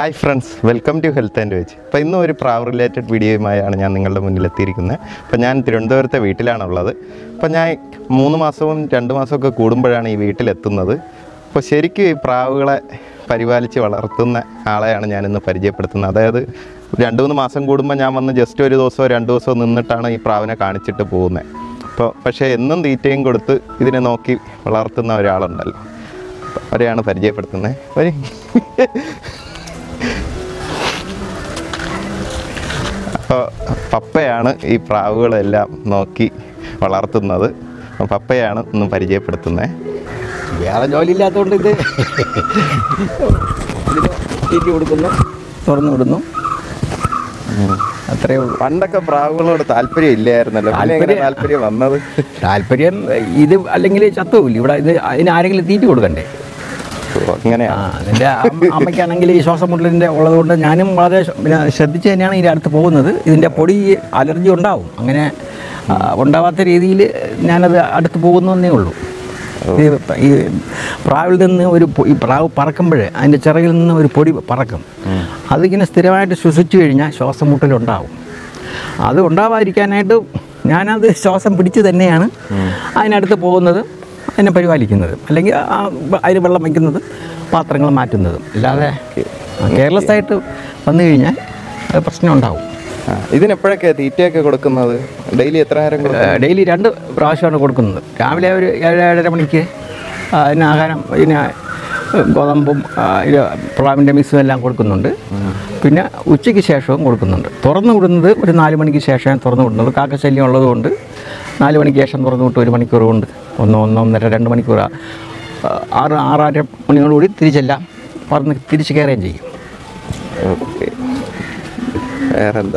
Hi friends welcome to health and വെച്ച് അപ്പോൾ ഇന്നും ഒരു പ്രാവ് റിലേറ്റഡ് വീഡിയോയുമായാണ് ഞാൻ നിങ്ങളുടെ മുന്നിൽ എത്തിയിരിക്കുന്നത് അപ്പോൾ ഞാൻ തിരുവനന്തപുരത്തെ വീട്ടിലാണുള്ളത് അപ്പോൾ ഞാൻ മൂന്ന് മാസവും രണ്ട് മാസമൊക്കെ കൂടുമ്പോഴാണ് ഈ വീട്ടിലെത്തുന്നത് അപ്പോൾ ശരിക്കും ഈ പ്രാവുകളെ പരിപാലിച്ച് വളർത്തുന്ന ആളെയാണ് ഞാനിന്ന് പരിചയപ്പെടുത്തുന്നത് അതായത് രണ്ട് മൂന്ന് മാസം കൂടുമ്പോൾ ഞാൻ വന്ന് ജസ്റ്റ് ഒരു ദിവസമോ രണ്ട് ദിവസമോ നിന്നിട്ടാണ് ഈ പ്രാവിനെ കാണിച്ചിട്ട് പോകുന്നത് അപ്പോൾ പക്ഷേ എന്നും തീറ്റയും കൊടുത്ത് ഇതിനെ നോക്കി വളർത്തുന്ന ഒരാളുണ്ടല്ലോ അവരെയാണ് പരിചയപ്പെടുത്തുന്നത് ഒരു അപ്പോൾ പപ്പയാണ് ഈ പ്രാവുകളെല്ലാം നോക്കി വളർത്തുന്നത് അപ്പോൾ പപ്പയാണ് ഇന്ന് പരിചയപ്പെടുത്തുന്നത് വേറെ ജോലി ഇല്ലാത്തതുകൊണ്ട് ഇത് ഇതിന് തീറ്റി കൊടുക്കുന്നു തുറന്നു വിടുന്നു അത്രയേ ഉള്ളൂ പണ്ടൊക്കെ പ്രാവുകളോട് താല്പര്യം ഇല്ലായിരുന്നല്ലോ പിന്നെ എങ്ങനെ താല്പര്യം- താല്പര്യം വന്നത് താല്പര്യം ഇത് അല്ലെങ്കിൽ ചത്തുമില്ല ഇവിടെ ഇത് അതിന് ആരെങ്കിലും തീറ്റി കൊടുക്കണ്ടേ ഓ, ആ അങ്ങനെയാണ് അതിൻ്റെ അമ്മയ്ക്കാണെങ്കിൽ ഈ ശ്വാസം മുട്ടലിൻ്റെ ഉള്ളതുകൊണ്ട് ഞാനും വളരെ ശ- പിന്നെ ശ്രദ്ധിച്ച് തന്നെയാണ് ഇതിൻ്റെ അടുത്ത് പോകുന്നത് ഇതിൻ്റെ പൊടി അലർജി ഉണ്ടാവും അങ്ങനെ ആ, ഉണ്ടാവാത്ത രീതിയിൽ ഞാനത് അടുത്ത് പോകുന്നതേ ഉള്ളൂ ഈ പ- ഈ പ്രാവിൽ നിന്ന് ഒരു പൊ- ഈ പ്രാവ് പറക്കുമ്പോൾ അതിൻ്റെ ചിറകിൽ നിന്ന് ഒരു പൊടി പറക്കും അതിങ്ങനെ സ്ഥിരമായിട്ട് ശ്വസിച്ചു കഴിഞ്ഞാൽ ശ്വാസം മുട്ടലുണ്ടാവും അത് ഉണ്ടാവാതിരിക്കാനായിട്ട് ഞാനത് ശ്വാസം പിടിച്ച് തന്നെയാണ് അതിനടുത്ത് പോകുന്നത് അതിനെ പരിപാലിക്കുന്നത് അല്ലെങ്കിൽ ആ വ- അതിന് വെള്ളം വയ്ക്കുന്നത് പാത്രങ്ങൾ മാറ്റുന്നതും അല്ലാതെ കെയർലെസ് ആയിട്ട് വന്നു കഴിഞ്ഞാൽ അത് പ്രശ്നം ഉണ്ടാവും ആ, ഇതിനെപ്പോഴൊക്കെ തീറ്റയൊക്കെ കൊടുക്കുന്നത് ഡെയിലി എത്ര നേരം കൊടുക്കും ഡെയിലി രണ്ട് പ്രാവശ്യമാണ് കൊടുക്കുന്നത് രാവിലെ ഒരു ഏഴ് ഏഴര മണിക്ക് ആ, അതിന് ആഹാരം ഇതിന് ഗോതമ്പും ആ, ഇത് പ്രാവിൻ്റെ മിക്സും എല്ലാം കൊടുക്കുന്നുണ്ട് പിന്നെ ഉച്ചയ്ക്ക് ശേഷവും കൊടുക്കുന്നുണ്ട് തുറന്നു വിടുന്നത് ഒരു നാല് മണിക്ക് ശേഷമാണ് തുറന്നു വിടുന്നത് കാക്കശല്യം ഉള്ളതുകൊണ്ട് നാല് മണിക്ക് ശേഷം തുറന്നു വിട്ട് ഒരു മണിക്കൂർ കൊണ്ട് ഒന്ന് ഒന്നൊന്നര രണ്ട് മണിക്കൂർ ആ, ആറ് ആറര മണിയോടുകൂടി തിരിച്ചെല്ലാം പറന്ന് തിരിച്ച് കയറുകയും ചെയ്യും ഓക്കെ വേറെന്താ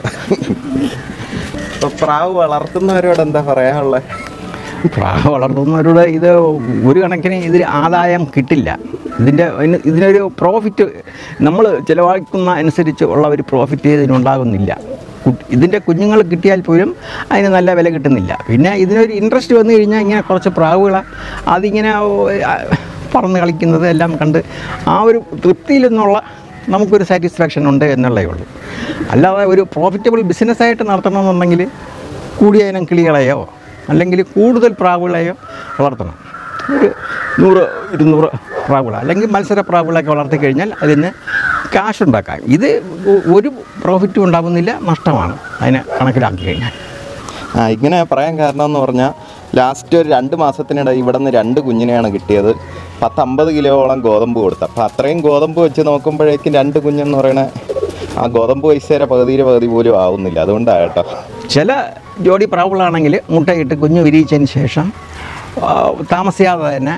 ഇപ്പൊ പ്രാവ് വളർത്തുന്നവരോട് എന്താ പറയാനുള്ളത് പ്രാവ് വളർത്തുന്നവരുടെ ഇത് ഒരു കണക്കിന് ഇതിൽ ആദായം കിട്ടില്ല ഇതിൻ്റെ ഇതിന് ഇതിനൊരു പ്രോഫിറ്റ് നമ്മൾ ചിലവാക്കുന്ന അനുസരിച്ച് ഉള്ള ഒരു പ്രോഫിറ്റ് ഇതിനുണ്ടാകുന്നില്ല കു- ഇതിൻ്റെ കുഞ്ഞുങ്ങൾ കിട്ടിയാൽ പോലും അതിന് നല്ല വില കിട്ടുന്നില്ല പിന്നെ ഇതിനൊരു ഇൻട്രസ്റ്റ് വന്നു കഴിഞ്ഞാൽ ഇങ്ങനെ കുറച്ച് പ്രാവുകളെ അതിങ്ങനെ ഓ, ആ, പറന്ന് കളിക്കുന്നത് എല്ലാം കണ്ട് ആ ഒരു തൃപ്തിയിൽ നിന്നുള്ള നമുക്കൊരു സാറ്റിസ്ഫാക്ഷൻ ഉണ്ട് എന്നുള്ളതേ ഉള്ളൂ അല്ലാതെ ഒരു പ്രോഫിറ്റബിൾ ബിസിനസ്സായിട്ട് നടത്തണമെന്നുണ്ടെങ്കിൽ കൂടിയ ഇനം കിളികളെയോ അല്ലെങ്കിൽ കൂടുതൽ പ്രാവുകളെയോ വളർത്തണം ഒരു നൂറ് ഇരുന്നൂറ് പ്രാവുകൾ അല്ലെങ്കിൽ മത്സര പ്രാവുകളൊക്കെ വളർത്തി കഴിഞ്ഞാൽ അതിന് കാശ് ഉണ്ടാക്കാം ഇത് ഒ- ഒരു പ്രോഫിറ്റും ഉണ്ടാകുന്നില്ല നഷ്ടമാണ് അതിനെ കണക്കിലാക്കി കഴിഞ്ഞാൽ ആ ഇങ്ങനെ പറയാൻ കാരണം എന്ന് പറഞ്ഞാൽ ലാസ്റ്റ് ഒരു രണ്ട് മാസത്തിനിടെ ഇവിടെ നിന്ന് രണ്ട് കുഞ്ഞിനെയാണ് കിട്ടിയത് പത്തമ്പത് കിലോളം ഗോതമ്പ് കൊടുത്തു അപ്പോൾ അത്രയും ഗോതമ്പ് വെച്ച് നോക്കുമ്പോഴേക്കും രണ്ട് കുഞ്ഞെന്ന് പറയണ ആ ഗോതമ്പ് പൈസയുടെ പകുതിയുടെ പകുതി പോലും ആവുന്നില്ല അതുകൊണ്ടാണ് കേട്ടോ ചില ജോഡി പ്രാവുകളാണെങ്കിൽ മുട്ടയിട്ട് കുഞ്ഞ് വിരിയിച്ചതിന് ശേഷം ആ, താമസിയാതെ തന്നെ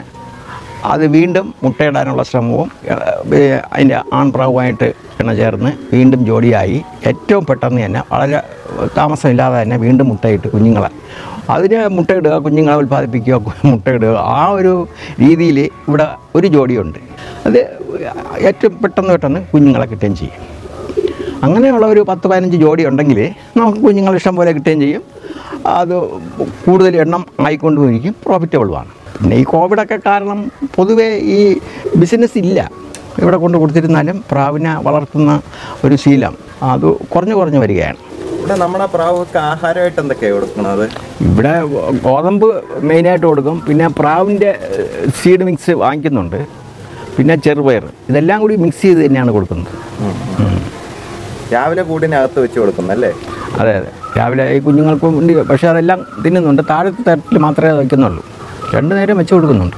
അത് വീണ്ടും മുട്ടയിടാനുള്ള ശ്രമവും ഏ, അതിൻ്റെ ആൺപ്രാവുമായിട്ട് ഇണ ചേർന്ന് വീണ്ടും ജോഡിയായി ഏറ്റവും പെട്ടെന്ന് തന്നെ വളരെ താമസമില്ലാതെ തന്നെ വീണ്ടും മുട്ടയിട്ട് കുഞ്ഞുങ്ങളെ അതിന് മുട്ടയിടുക കുഞ്ഞുങ്ങളെ ഉൽപ്പാദിപ്പിക്കുക മുട്ടയിടുക ആ ഒരു രീതിയിൽ ഇവിടെ ഒരു ജോഡിയുണ്ട് അത് ഏറ്റവും പെട്ടെന്ന് പെട്ടെന്ന് കുഞ്ഞുങ്ങളെ കിട്ടുകയും ചെയ്യും അങ്ങനെയുള്ള ഒരു പത്ത് പതിനഞ്ച് ജോഡി ഉണ്ടെങ്കിൽ നമുക്ക് കുഞ്ഞുങ്ങൾ ഇഷ്ടം പോലെ കിട്ടുകയും ചെയ്യും അത് കൂടുതൽ എണ്ണം ആയിക്കൊണ്ടുമിരിക്കും പ്രോഫിറ്റബിളുമാണ് പിന്നെ ഈ കോവിഡൊക്കെ കാരണം പൊതുവേ ഈ ബിസിനസ് ഇല്ല ഇവിടെ കൊണ്ട് കൊടുത്തിരുന്നാലും പ്രാവിനെ വളർത്തുന്ന ഒരു ശീലം അത് കുറഞ്ഞു കുറഞ്ഞു വരികയാണ് ഇവിടെ നമ്മുടെ പ്രാവൊക്കെ ആഹാരമായിട്ട് എന്തൊക്കെയാണ് കൊടുക്കണത് ഇവിടെ ഗോതമ്പ് മെയിനായിട്ട് കൊടുക്കും പിന്നെ പ്രാവിൻ്റെ സീഡ് മിക്സ് വാങ്ങിക്കുന്നുണ്ട് പിന്നെ ചെറുപയർ ഇതെല്ലാം കൂടി മിക്സ് ചെയ്ത് തന്നെയാണ് കൊടുക്കുന്നത് ഉം. രാവിലെ കൂടിനകത്ത് വെച്ച് കൊടുക്കുന്നല്ലേ അതെ അതെ രാവിലെ ഈ കുഞ്ഞുങ്ങൾക്കും ഉണ്ട് പക്ഷേ അതെല്ലാം തിന്നുന്നുണ്ട് താഴത്തെ തരത്തിൽ മാത്രമേ അത് വയ്ക്കുന്നുള്ളൂ രണ്ടു നേരം വെച്ച് കൊടുക്കുന്നുണ്ട്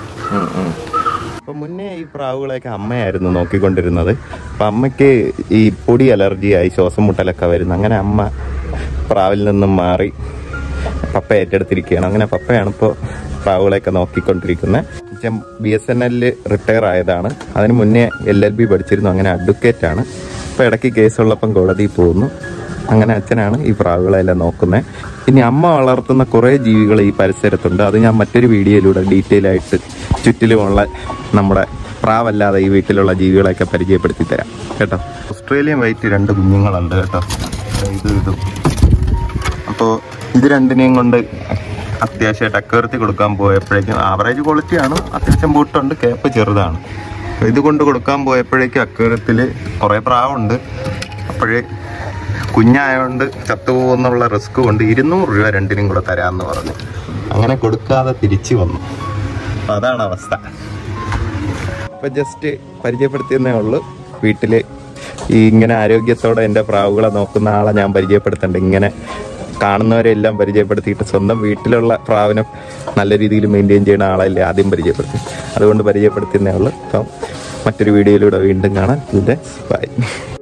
അപ്പോൾ മുന്നേ ഈ പ്രാവുകളെയൊക്കെ അമ്മയായിരുന്നു നോക്കിക്കൊണ്ടിരുന്നത് അപ്പം അമ്മയ്ക്ക് ഈ പൊടി അലർജിയായി ശ്വാസം മുട്ടലൊക്കെ വരുന്നു അങ്ങനെ അമ്മ പ്രാവിൽ നിന്നും മാറി പപ്പ ഏറ്റെടുത്തിരിക്കുകയാണ് അങ്ങനെ പപ്പയാണ് ഇപ്പോൾ പ്രാവുകളെയൊക്കെ നോക്കിക്കൊണ്ടിരിക്കുന്നത് അച്ഛൻ ബി എസ് എൻ എല്ലിൽ റിട്ടയർ ആയതാണ് അതിന് മുന്നേ എൽ എൽ ബി പഠിച്ചിരുന്നു അങ്ങനെ അഡ്വക്കേറ്റ് ആണ് ഇപ്പോൾ ഇടയ്ക്ക് കേസുള്ളപ്പം കോടതിയിൽ പോകുന്നു അങ്ങനെ അച്ഛനാണ് ഈ പ്രാവുകളെല്ലാം നോക്കുന്നത് ഇനി അമ്മ വളർത്തുന്ന കുറേ ജീവികൾ ഈ പരിസരത്തുണ്ട് അത് ഞാൻ മറ്റൊരു വീഡിയോയിലൂടെ ഡീറ്റെയിൽ ആയിട്ട് ചുറ്റിലുമുള്ള നമ്മുടെ പ്രാവല്ലാതെ ഈ വീട്ടിലുള്ള ജീവികളെയൊക്കെ പരിചയപ്പെടുത്തി തരാം കേട്ടോ ഓസ്ട്രേലിയൻ വൈറ്റ് രണ്ട് കുഞ്ഞുങ്ങളുണ്ട് കേട്ടോ ഇത് ഇതും അപ്പോൾ ഇത് രണ്ടിനെയും കൊണ്ട് അത്യാവശ്യമായിട്ട് അക്വേർത്തി കൊടുക്കാൻ പോയപ്പോഴേക്കും ആവറേജ് ക്വാളിറ്റിയാണ് അത്യാവശ്യം ബൂട്ടുണ്ട് കേപ്പ് ചെറുതാണ് ഇത് കൊണ്ട് കൊടുക്കാൻ പോയപ്പോഴേക്കും അക്വേറിയത്തിൽ കുറേ പ്രാവുണ്ട് അപ്പോഴേ കുഞ്ഞായതുകൊണ്ട് ചത്തുപോകുന്നുള്ള റിസ്ക് കൊണ്ട് ഇരുന്നൂറ് രൂപ രണ്ടിനും കൂടെ തരാമെന്ന് പറഞ്ഞു അങ്ങനെ കൊടുക്കാതെ തിരിച്ചു വന്നു അപ്പൊ അതാണ് അവസ്ഥ ഇപ്പൊ ജസ്റ്റ് പരിചയപ്പെടുത്തിയെന്നേ ഉള്ളൂ വീട്ടില് ഈ ഇങ്ങനെ ആരോഗ്യത്തോടെ എൻ്റെ പ്രാവുകളെ നോക്കുന്ന ആളെ ഞാൻ പരിചയപ്പെടുത്തണ്ട ഇങ്ങനെ കാണുന്നവരെല്ലാം പരിചയപ്പെടുത്തിയിട്ട് സ്വന്തം വീട്ടിലുള്ള പ്രാവിനെ നല്ല രീതിയിൽ മെയിൻറ്റെയിൻ ചെയ്യുന്ന ആളല്ലേ ആദ്യം പരിചയപ്പെടുത്തി അതുകൊണ്ട് പരിചയപ്പെടുത്തുന്നേ ഉള്ളൂ അപ്പം മറ്റൊരു വീഡിയോയിലൂടെ വീണ്ടും കാണാം ബൈ